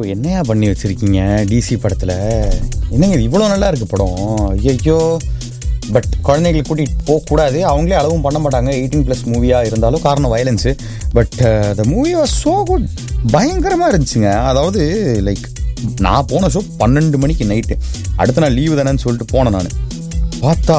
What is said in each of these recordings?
என்னையா பண்ணி வச்சிருக்கீங்க டிசி படத்தில் என்னங்க இது இவ்வளோ நல்லா இருக்கு படம் ஐயோ பட் குழந்தைகளை கூட்டிகிட்டு போகக்கூடாது அவங்களே அளவும் பண்ண மாட்டாங்க எயிட்டீன் ப்ளஸ் மூவியாக இருந்தாலும் காரணம் violence but the movie was so good பயங்கரமாக இருந்துச்சுங்க அதாவது லைக் நான் போன ஷோ பன்னெண்டு மணிக்கு நைட்டு அடுத்த நாள் லீவு தானேன்னு சொல்லிட்டு போனேன் நான் பார்த்தா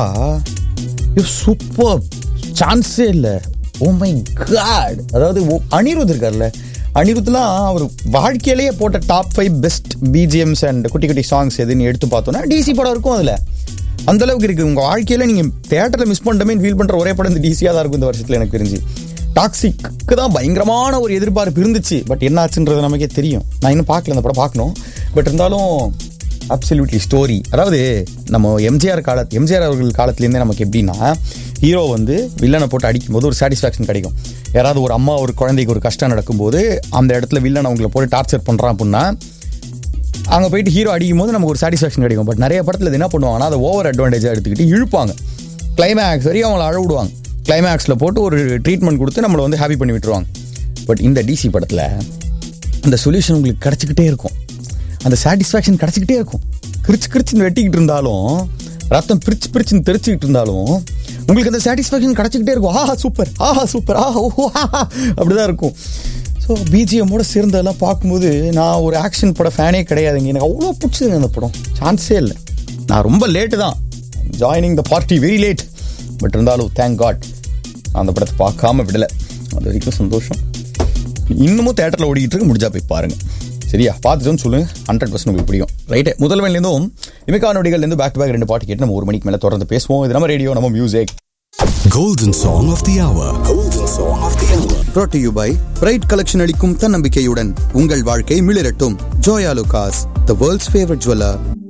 சூப்பர் சான்ஸே இல்லை ஓ மை காட் அதாவது ஒ- அனிருத் இருக்கார்ல அனிருத்லாம் அவர் வாழ்க்கையிலேயே போட்ட top five best BGMs and குட்டி குட்டி சாங்ஸ் எதுன்னு எடுத்து பார்த்தோன்னா டிசி படம் இருக்கும் அதில் அந்த அளவுக்கு இருக்கு உங்க வாழ்க்கையில நீங்க தேட்டர்ல மிஸ் பண்ணிட்டமே ஃபீல் பண்ற ஒரே படம் இந்த டிசியா தான் இருக்கும் இந்த வருஷத்துல எனக்கு தெரிஞ்சு டாக்ஸிக்கு தான் பயங்கரமான ஒரு எதிர்பார்ப்பு இருந்துச்சு பட் என்னாச்சுன்றது நமக்கே தெரியும் நான் இன்னும் பார்க்கல அந்த படம் பார்க்கணும் பட் இருந்தாலும் அப்சல்யூட்லி ஸ்டோரி அதாவது நம்ம எம்ஜிஆர் கால எம்ஜிஆர் அவர்கள் காலத்துலேருந்தே நமக்கு எப்படின்னா ஹீரோ வந்து வில்லனை போட்டு அடிக்கும் போது ஒரு சாட்டிஸ்ஃபேக்ஷன் கிடைக்கும் யாராவது ஒரு அம்மா ஒரு குழந்தைக்கு ஒரு கஷ்டம் நடக்கும்போது அந்த இடத்துல வில்லன் அவங்கள போட்டு டார்ச்சர் பண்ணுறான் அப்படின்னா அங்கே போயிட்டு ஹீரோ அடிக்கும் போது நமக்கு ஒரு சாட்டிஸ்ஃபேக்ஷன் கிடைக்கும் பட் நிறைய படத்தில் இது என்ன பண்ணுவாங்கன்னா அதை ஓவர் அட்வான்டேஜாக எடுத்துக்கிட்டு இழுப்பாங்க கிளைமேக்ஸ் வரையும் அவங்கள அழ விடுவாங்க கிளைமேக்ஸில் போட்டு ஒரு ட்ரீட்மெண்ட் கொடுத்து நம்மளை வந்து ஹாப்பி பண்ணி விட்டுருவாங்க பட் இந்த டிசி படத்தில் அந்த சொல்யூஷன் உங்களுக்கு கிடச்சிக்கிட்டே இருக்கும் அந்த சாட்டிஸ்ஃபேக்ஷன் கிடச்சிக்கிட்டே இருக்கும் கிரிச்சு கிரிச்சுன்னு வெட்டிக்கிட்டு இருந்தாலும் ரத்தம் பிரிச்சு பிரிச்சுன்னு தெரிச்சுக்கிட்டு இருந்தாலும் உங்களுக்கு அந்த சாட்டிஸ்ஃபேக்ஷன் கிடச்சிக்கிட்டே இருக்கும் ஆஹா சூப்பர் ஆஹா சூப்பர் ஆஹா ஓஹோ ஆஹா அப்படிதான் இருக்கும் ஸோ பிஜிஎம்மோட சேர்ந்ததெல்லாம் பார்க்கும்போது நான் ஒரு ஆக்ஷன் பட ஃபேனே கிடையாதுங்க எனக்கு அவ்வளோ பிடிச்சதுங்க அந்த படம் சான்ஸே இல்லை நான் ரொம்ப லேட்டு தான் joining the party very late but இருந்தாலும் தேங்க் காட் அந்த படத்தை பார்க்காம விடலை அது வரைக்கும் சந்தோஷம் இன்னமும் தேட்டரில் ஓடிக்கிட்டு இருக்கு முடிஞ்சா போய் பாருங்க சரியா பார்த்துட்டு சொல்லுங்க ஹண்ட்ரட் பர்சன்ட் உங்களுக்கு பிடிக்கும் ரைட்டு முதல்வன்லேருந்தும் இமிகா நொடிகள்லேருந்து பேக் டு பேக் ரெண்டு பாட்டு கேட்டு நம்ம ஒரு மணிக்கு மேலே தொடர்ந்து பேசுவோம் இது நம்ம ரேடியோ நம்ம music Golden Song of the Hour. Golden Song of the Hour. brought to you by bright collection அளிக்கும் தன்னம்பிக்கையுடன் உங்கள் வாழ்க்கை மிளிரட்டும் Joyalukkas the world's favourite jeweller